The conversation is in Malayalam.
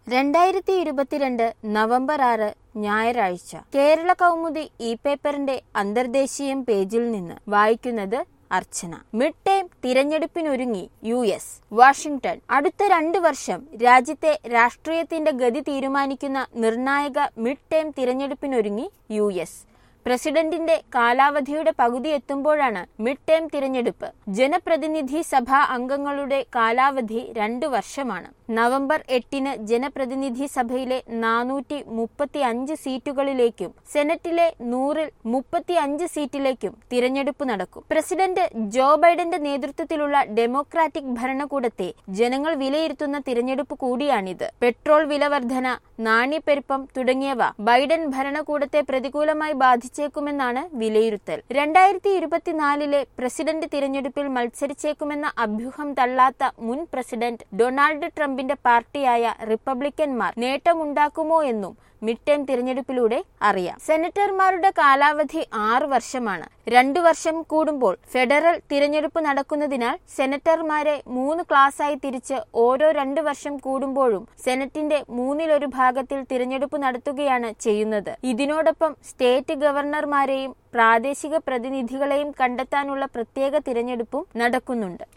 രണ്ടായിരത്തി ഇരുപത്തിരണ്ട് നവംബർ ആറ് ഞായറാഴ്ച കേരള കൗമുദി ഇ പേപ്പറിന്റെ അന്തർദേശീയം പേജിൽ നിന്ന് വായിക്കുന്നത് അർച്ചന മിഡ് ടൈം തിരഞ്ഞെടുപ്പിനൊരുങ്ങി യു എസ് വാഷിംഗ്ടൺ അടുത്ത രണ്ടു വർഷം രാജ്യത്തെ രാഷ്ട്രീയത്തിന്റെ ഗതി തീരുമാനിക്കുന്ന നിർണായക മിഡ് ടൈം തിരഞ്ഞെടുപ്പിനൊരുങ്ങി യു എസ് പ്രസിഡന്റിന്റെ കാലാവധിയുടെ പകുതി എത്തുമ്പോഴാണ് മിഡ് ടൈം തിരഞ്ഞെടുപ്പ് ജനപ്രതിനിധി സഭാ അംഗങ്ങളുടെ കാലാവധി രണ്ടു വർഷമാണ് നവംബർ എട്ടിന് ജനപ്രതിനിധി സഭയിലെ നാനൂറ്റി മുപ്പത്തി അഞ്ച് സീറ്റുകളിലേക്കും സെനറ്റിലെ നൂറിൽ മുപ്പത്തി അഞ്ച് സീറ്റിലേക്കും തിരഞ്ഞെടുപ്പ് നടക്കും പ്രസിഡന്റ് ജോ ബൈഡന്റെ നേതൃത്വത്തിലുള്ള ഡെമോക്രാറ്റിക് ഭരണകൂടത്തെ ജനങ്ങൾ വിലയിരുത്തുന്ന തിരഞ്ഞെടുപ്പ് കൂടിയാണിത് പെട്രോൾ വിലവർധന നാണ്യപ്പെരുപ്പം തുടങ്ങിയവ ബൈഡൻ ഭരണകൂടത്തെ പ്രതികൂലമായി ബാധിച്ചേക്കുമെന്നാണ് വിലയിരുത്തൽ രണ്ടായിരത്തി ഇരുപത്തിനാലിലെ പ്രസിഡന്റ് തിരഞ്ഞെടുപ്പിൽ മത്സരിച്ചേക്കുമെന്ന അഭ്യൂഹം തള്ളാത്ത മുൻ പ്രസിഡന്റ് ഡൊണാൾഡ് ട്രംപിന്റെ പാർട്ടിയായ റിപ്പബ്ലിക്കന്മാർ നേട്ടമുണ്ടാക്കുമോ എന്നും മിഡ് ടൈം തിരഞ്ഞെടുപ്പിലൂടെ അറിയാം സെനറ്റർമാരുടെ കാലാവധി ആറ് വർഷമാണ് രണ്ടു വർഷം കൂടുമ്പോൾ ഫെഡറൽ തിരഞ്ഞെടുപ്പ് നടക്കുന്നതിനാൽ സെനറ്റർമാരെ മൂന്ന് ക്ലാസ്സായി തിരിച്ച് ഓരോ രണ്ടു വർഷം കൂടുമ്പോഴും സെനറ്റിന്റെ മൂന്നിലൊരു ഭാഗത്തിൽ തിരഞ്ഞെടുപ്പ് നടത്തുകയാണ് ചെയ്യുന്നത് ഇതിനോടൊപ്പം സ്റ്റേറ്റ് ഗവർണർമാരെയും പ്രാദേശിക പ്രതിനിധികളെയും കണ്ടെത്താനുള്ള പ്രത്യേക തിരഞ്ഞെടുപ്പും നടക്കുന്നുണ്ട്